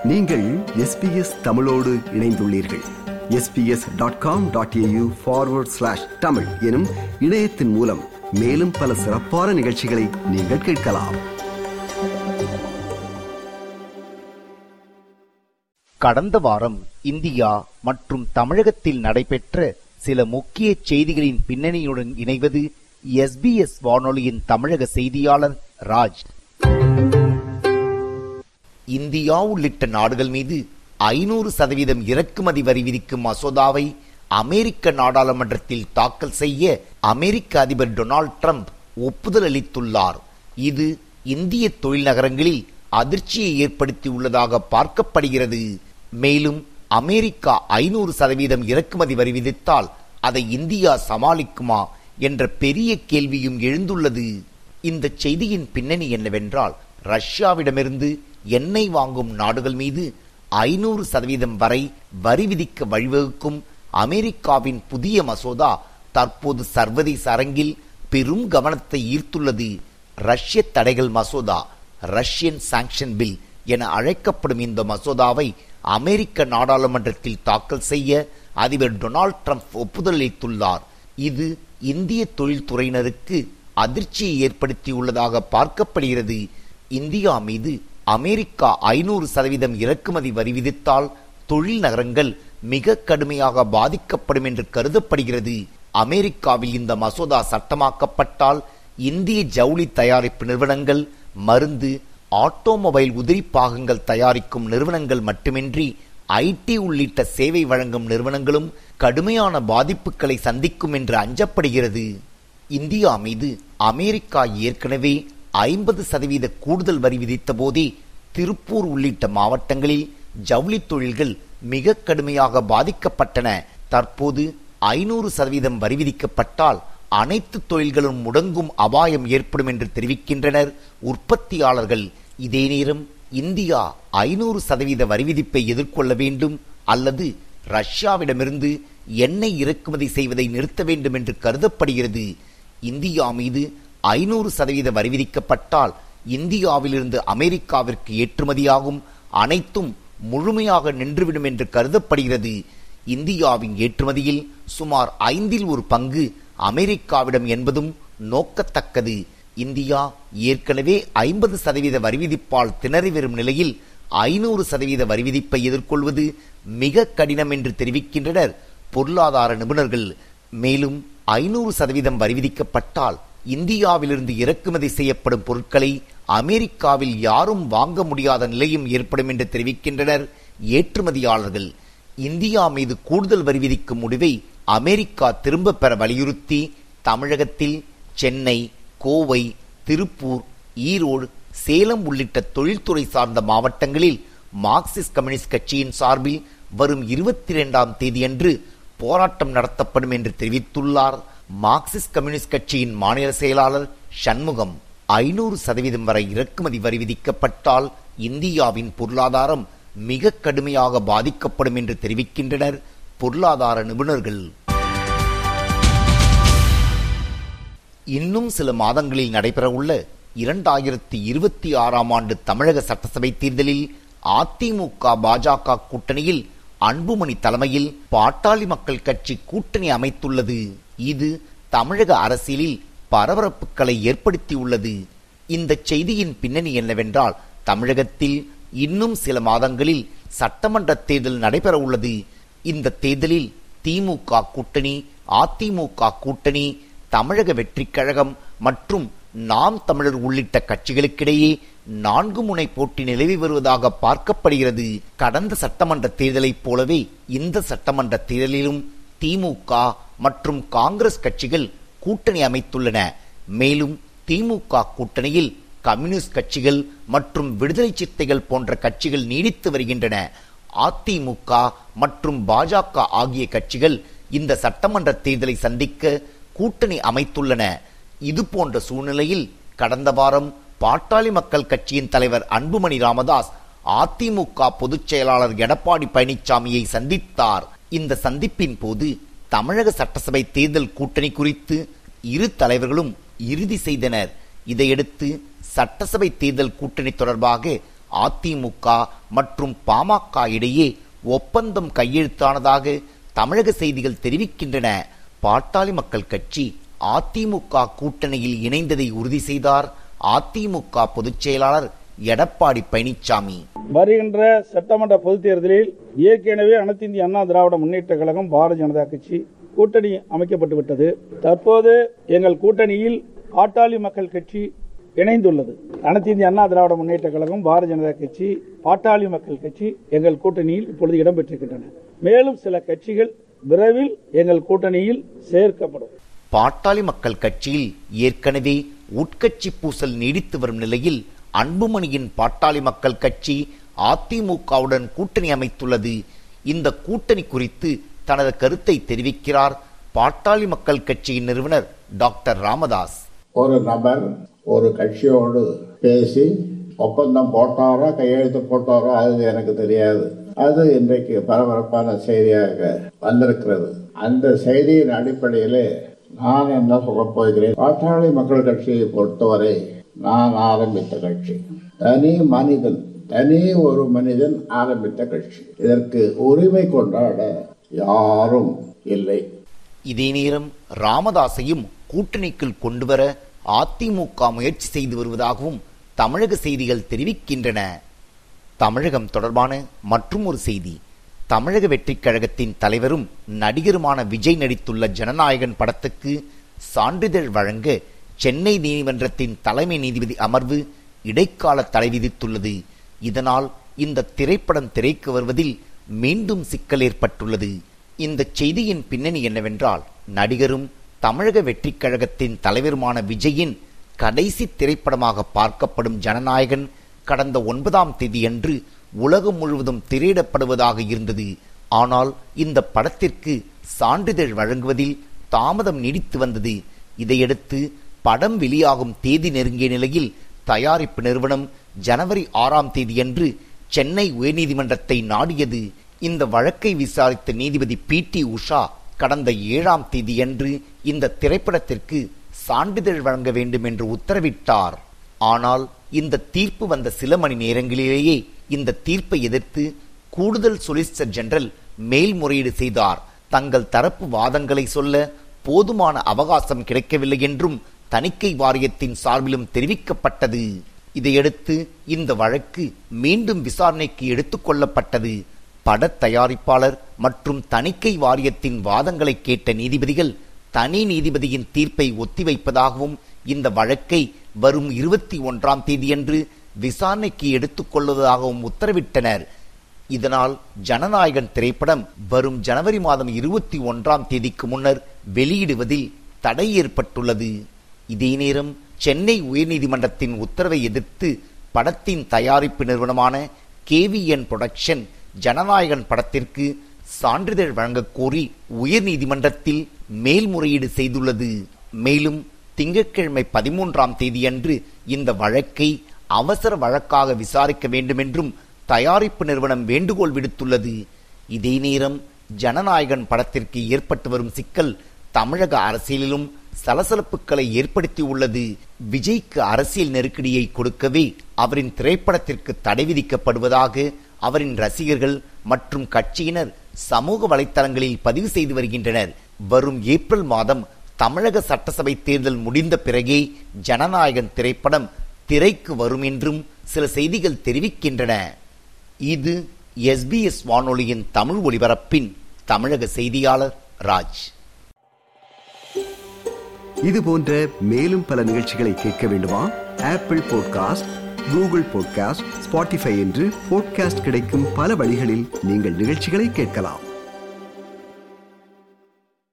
நீங்கள் எஸ்பிஎஸ் தமிழோடு இணைந்துள்ளீர்கள் SBS dot com dot AU forward slash Tamil எனும் இணையத்தின் மூலம் மேலும் பல சிறப்பான நிகழ்ச்சிகளை நீங்கள் கேட்கலாம் கடந்த வாரம் இந்தியா மற்றும் தமிழகத்தில் நடைபெற்ற சில முக்கிய செய்திகளின் பின்னணியுடன் இணைவது எஸ்பிஎஸ் வானொலியின் தமிழக செய்தியாளர் ராஜ் இந்தியா உள்ளிட்ட நாடுகள் மீது ஐநூறு சதவீதம் இறக்குமதி வரி விதிக்கும் மசோதாவை அமெரிக்க நாடாளுமன்றத்தில் தாக்கல் செய்ய அமெரிக்க அதிபர் டொனால்ட் ட்ரம்ப் ஒப்புதல் அளித்துள்ளார் இது இந்திய தொழில் நகரங்களில் அதிர்ச்சியை ஏற்படுத்தியுள்ளதாக பார்க்கப்படுகிறது மேலும் அமெரிக்கா ஐநூறு சதவீதம் இறக்குமதி வரி விதித்தால் அதை இந்தியா சமாளிக்குமா என்ற பெரிய கேள்வியும் எழுந்துள்ளது இந்த செய்தியின் பின்னணி என்னவென்றால் ரஷ்யாவிடமிருந்து எண்ணெய் வாங்கும் நாடுகள் மீது ஐநூறு சதவீதம் வரை வரி விதிக்க வழிவகுக்கும் அமெரிக்காவின் புதிய மசோதா தற்போது சர்வதேச அரங்கில் பெரும் கவனத்தை ஈர்த்துள்ளது ரஷ்ய தடைகள் மசோதா ரஷ்யன் சாங்ஷன் பில் என அழைக்கப்படும் இந்த மசோதாவை அமெரிக்க நாடாளுமன்றத்தில் தாக்கல் செய்ய அதிபர் டொனால்ட் ட்ரம்ப் ஒப்புதல் அளித்துள்ளார் இது இந்திய தொழில்துறையினருக்கு அதிர்ச்சியை ஏற்படுத்தியுள்ளதாக பார்க்கப்படுகிறது இந்தியா மீது அமெரிக்கா ஐநூறு சதவீதம் இறக்குமதி வரி விதித்தால் தொழில் நகரங்கள் மிக கடுமையாக பாதிக்கப்படும் என்று கருதப்படுகிறது அமெரிக்காவில் இந்த மசோதா சட்டமாக்கப்பட்டால் இந்திய ஜவுளி தயாரிப்பு நிறுவனங்கள் மருந்து ஆட்டோமொபைல் உதிரி பாகங்கள் தயாரிக்கும் நிறுவனங்கள் மட்டுமின்றி ஐடி உள்ளிட்ட சேவை வழங்கும் நிறுவனங்களும் கடுமையான பாதிப்புகளை சந்திக்கும் என்று அஞ்சப்படுகிறது இந்தியா மீது அமெரிக்கா ஏற்கனவே ஐம்பது சதவீத கூடுதல் வரி விதித்த போதே திருப்பூர் உள்ளிட்ட மாவட்டங்களில் ஜவுளி தொழில்கள் மிக கடுமையாக பாதிக்கப்பட்டன தற்போது ஐநூறு சதவீதம் வரி விதிக்கப்பட்டால் அனைத்து தொழில்களும் முடங்கும் அபாயம் ஏற்படும் என்று தெரிவிக்கின்றனர் உற்பத்தியாளர்கள் இதே நேரம் இந்தியா ஐநூறு சதவீத வரி விதிப்பை எதிர்கொள்ள வேண்டும் அல்லது ரஷ்யாவிடமிருந்து எண்ணெய் இறக்குமதி செய்வதை நிறுத்த வேண்டும் என்று கருதப்படுகிறது இந்தியா மீது ஐநூறு சதவீத வரி விதிக்கப்பட்டால் இந்தியாவிலிருந்து அமெரிக்காவிற்கு ஏற்றுமதியாகும் அனைத்தும் முழுமையாக நின்றுவிடும் என்று கருதப்படுகிறது இந்தியாவின் ஏற்றுமதியில் சுமார் ஐந்தில் ஒரு பங்கு அமெரிக்காவிடம் என்பதும் நோக்கத்தக்கது இந்தியா ஏற்கனவே ஐம்பது சதவீத வரி விதிப்பால் திணறி வரும் நிலையில் ஐநூறு சதவீத வரி விதிப்பை எதிர்கொள்வது மிக கடினம் என்று தெரிவிக்கின்றனர் பொருளாதார நிபுணர்கள் மேலும் ஐநூறு சதவீதம் வரி விதிக்கப்பட்டால் இந்தியாவிலிருந்து இறக்குமதி செய்யப்படும் பொருட்களை அமெரிக்காவில் யாரும் வாங்க முடியாத நிலையும் ஏற்படும் என்று தெரிவிக்கின்றனர் ஏற்றுமதியாளர்கள் இந்தியா மீது கூடுதல் வரி விதிக்கும் முடிவை அமெரிக்கா திரும்ப பெற வலியுறுத்தி தமிழகத்தில் சென்னை கோவை திருப்பூர் ஈரோடு சேலம் உள்ளிட்ட தொழில்துறை சார்ந்த மாவட்டங்களில் மார்க்சிஸ்ட் கம்யூனிஸ்ட் கட்சியின் சார்பில் வரும் இருபத்தி இரண்டாம் தேதியன்று போராட்டம் நடத்தப்படும் என்று தெரிவித்துள்ளார் மார்க்சிஸ்ட் கம்யூனிஸ்ட் கட்சியின் மாநில செயலாளர் சண்முகம் ஐநூறு சதவீதம் வரை இறக்குமதி வரி விதிக்கப்பட்டால் இந்தியாவின் பொருளாதாரம் மிக கடுமையாக பாதிக்கப்படும் என்று தெரிவிக்கின்றனர் பொருளாதார நிபுணர்கள் இன்னும் சில மாதங்களில் நடைபெறவுள்ள இரண்டாயிரத்தி இருபத்தி ஆறாம் ஆண்டு தமிழக சட்டசபை தேர்தலில் அதிமுக பாஜக கூட்டணியில் அன்புமணி தலைமையில் பாட்டாளி மக்கள் கட்சி கூட்டணி அமைத்துள்ளது இது தமிழக அரசியலில் பரபரப்புகளை ஏற்படுத்தியுள்ளது இந்த செய்தியின் பின்னணி என்னவென்றால் தமிழகத்தில் இன்னும் சில மாதங்களில் சட்டமன்ற தேர்தல் நடைபெற உள்ளது இந்த தேர்தலில் திமுக கூட்டணி அதிமுக கூட்டணி தமிழக வெற்றிக் கழகம் மற்றும் நாம் தமிழர் உள்ளிட்ட கட்சிகளுக்கிடையே நான்கு முனை போட்டி நிலவி வருவதாக பார்க்கப்படுகிறது கடந்த சட்டமன்ற தேர்தலைப் போலவே இந்த சட்டமன்ற தேர்தலிலும் திமுக மற்றும் காங்கிரஸ் கட்சிகள் கூட்டணி அமைத்துள்ளன மேலும் திமுக கூட்டணியில் கம்யூனிஸ்ட் கட்சிகள் மற்றும் விடுதலை சிறுத்தைகள் போன்ற கட்சிகள் நீடித்து வருகின்றன அதிமுக மற்றும் பாஜக ஆகிய கட்சிகள் இந்த சட்டமன்ற தேர்தலை சந்திக்க கூட்டணி அமைத்துள்ளன இது போன்ற சூழ்நிலையில் கடந்த வாரம் பாட்டாளி மக்கள் கட்சியின் தலைவர் அன்புமணி ராமதாஸ் அதிமுக பொதுச் செயலாளர் எடப்பாடி பழனிசாமியை சந்தித்தார் இந்த சந்திப்பின் போது தமிழக சட்டசபை தேர்தல் கூட்டணி குறித்து இரு தலைவர்களும் இறுதி செய்தனர் இதையடுத்து சட்டசபை தேர்தல் கூட்டணி தொடர்பாக அதிமுக மற்றும் பாமக இடையே ஒப்பந்தம் கையெழுத்தானதாக தமிழக செய்திகள் தெரிவிக்கின்றன பாட்டாளி மக்கள் கட்சி அதிமுக கூட்டணியில் இணைந்ததை உறுதி செய்தார் அதிமுக பொதுச் செயலாளர் எடப்பாடி பழனிசாமி வருகின்ற சட்டமன்ற பொதுத் தேர்தலில் ஏற்கனவே அனைத்து இந்திய அண்ணா திராவிட முன்னேற்ற கழகம் பாரதிய ஜனதா கட்சி கூட்டணி அமைக்கப்பட்டு விட்டது தற்போது எங்கள் கூட்டணியில் பாட்டாளி மக்கள் கட்சி இணைந்துள்ளது அனைத்து இந்திய அண்ணா திராவிட முன்னேற்ற கழகம் பாரதிய ஜனதா கட்சி பாட்டாளி மக்கள் கட்சி எங்கள் கூட்டணியில் இப்பொழுது இடம்பெற்றிருக்கின்றன மேலும் சில கட்சிகள் விரைவில் எங்கள் கூட்டணியில் சேர்க்கப்படும் பாட்டாளி மக்கள் கட்சியில் ஏற்கனவே உட்கட்சி பூசல் நீடித்து வரும் நிலையில் அன்புமணியின் பாட்டாளி மக்கள் கட்சி அதிமுகவுடன் கூட்டணி அமைத்துள்ளது இந்த கூட்டணி குறித்து தனது கருத்தை தெரிவிக்கிறார் பாட்டாளி மக்கள் கட்சியின் நிறுவனர் டாக்டர் ராமதாஸ் ஒரு நபர் ஒரு கட்சியோடு பேசி ஒப்பந்தம் போட்டாரோ கையெழுத்து போட்டாரோ அது எனக்கு தெரியாது அது இன்றைக்கு பரபரப்பான செய்தியாக வந்திருக்கிறது அந்த செய்தியின் அடிப்படையிலே நான் என்ன சொல்லப் போகிறேன் பாட்டாளி மக்கள் கட்சியை பொறுத்தவரை நான் ஆரம்பித்த கட்சி தனி மனிதன் தனி ஒரு மனிதன் ஆரம்பித்த கட்சி இதற்கு உரிமை கொண்டாட யாரும் இல்லை இதே நேரம் ராமதாஸையும் கூட்டணிக்குள் கொண்டுவர அதிமுக முயற்சி செய்து வருவதாகவும் தமிழக செய்திகள் தெரிவிக்கின்றன தமிழகம் தொடர்பான மற்றும் ஒரு செய்தி தமிழக வெற்றிக் கழகத்தின் தலைவரும் நடிகருமான விஜய் நடித்துள்ள ஜனநாயகன் படத்துக்கு சான்றிதழ் வழங்க சென்னை நீதிமன்றத்தின் தலைமை நீதிபதி அமர்வு இடைக்கால தடை விதித்துள்ளது இதனால் இந்த திரைப்படம் திரைக்கு வருவதில் மீண்டும் சிக்கல் ஏற்பட்டுள்ளது இந்த செய்தியின் பின்னணி என்னவென்றால் நடிகரும் தமிழக வெற்றிக் கழகத்தின் தலைவருமான விஜயின் கடைசி திரைப்படமாக பார்க்கப்படும் ஜனநாயகன் கடந்த ஒன்பதாம் தேதியன்று உலகம் முழுவதும் திரையிடப்படுவதாக இருந்தது ஆனால் இந்த படத்திற்கு சான்றிதழ் வழங்குவதில் தாமதம் நீடித்து வந்தது இதையடுத்து படம் வெளியாகும் தேதி நெருங்கிய நிலையில் தயாரிப்பு நிறுவனம் ஜனவரி ஆறாம் தேதியன்று சென்னை உயர்நீதிமன்றத்தை நாடியது இந்த வழக்கை விசாரித்த நீதிபதி பி டி உஷா கடந்த ஏழாம் தேதியன்று இந்த திரைப்படத்திற்கு சான்றிதழ் வழங்க வேண்டும் என்று உத்தரவிட்டார் ஆனால் இந்த தீர்ப்பு வந்த சில மணி நேரங்களிலேயே இந்த தீர்ப்பை எதிர்த்து கூடுதல் சொலிசிட்டர் ஜெனரல் மேல்முறையீடு செய்தார் தங்கள் தரப்பு வாதங்களை சொல்ல போதுமான அவகாசம் கிடைக்கவில்லை என்றும் தணிக்கை வாரியத்தின் சார்பிலும் தெரிவிக்கப்பட்டது இதையடுத்து இந்த வழக்கு மீண்டும் விசாரணைக்கு எடுத்துக் கொள்ளப்பட்டது படத் தயாரிப்பாளர் மற்றும் தணிக்கை வாரியத்தின் வாதங்களை கேட்ட நீதிபதிகள் தனி நீதிபதியின் தீர்ப்பை ஒத்திவைப்பதாகவும் இந்த வழக்கை வரும் இருபத்தி ஒன்றாம் தேதியன்று விசாரணைக்கு எடுத்துக் கொள்வதாகவும் உத்தரவிட்டனர் இதனால் ஜனநாயகன் திரைப்படம் வரும் ஜனவரி மாதம் இருபத்தி ஒன்றாம் தேதிக்கு முன்னர் வெளியிடுவதில் தடை ஏற்பட்டுள்ளது இதே நேரம் சென்னை உயர்நீதிமன்றத்தின் உத்தரவை எதிர்த்து படத்தின் தயாரிப்பு நிறுவனமான கேவிஎன் புரொடக்ஷன் ஜனநாயகன் படத்திற்கு சான்றிதழ் வழங்கக் கோரி உயர்நீதிமன்றத்தில் மேல்முறையீடு செய்துள்ளது மேலும் திங்கட்கிழமை பதிமூன்றாம் தேதியன்று இந்த வழக்கை அவசர வழக்காக விசாரிக்க வேண்டுமென்றும் தயாரிப்பு நிறுவனம் வேண்டுகோள் விடுத்துள்ளது இதே நேரம் ஜனநாயகன் படத்திற்கு ஏற்பட்டு வரும் சிக்கல் தமிழக அரசியலிலும் சலசலப்புகளை ஏற்படுத்தி உள்ளது விஜய்க்கு அரசியல் நெருக்கடியை கொடுக்கவே அவரின் திரைப்படத்திற்கு தடை விதிக்கப்படுவதாக அவரின் ரசிகர்கள் மற்றும் கட்சியினர் சமூக வலைத்தளங்களில் பதிவு செய்து வருகின்றனர் வரும் ஏப்ரல் மாதம் தமிழக சட்டசபை தேர்தல் முடிந்த பிறகே ஜனநாயகன் திரைப்படம் திரைக்கு வரும் என்றும் சில செய்திகள் தெரிவிக்கின்றன இது எஸ்பிஎஸ் வானொலியின் தமிழ் ஒலிபரப்பின் தமிழக செய்தியாளர் ராஜ் இது போன்ற மேலும் பல நிகழ்ச்சிகளை கேட்க வேண்டுமா Apple podcast Google podcast Spotify என்று பாட்காஸ்ட் கிடைக்கும் பல வழிகளில் நீங்கள் நிகழ்ச்சிகளை கேட்கலாம்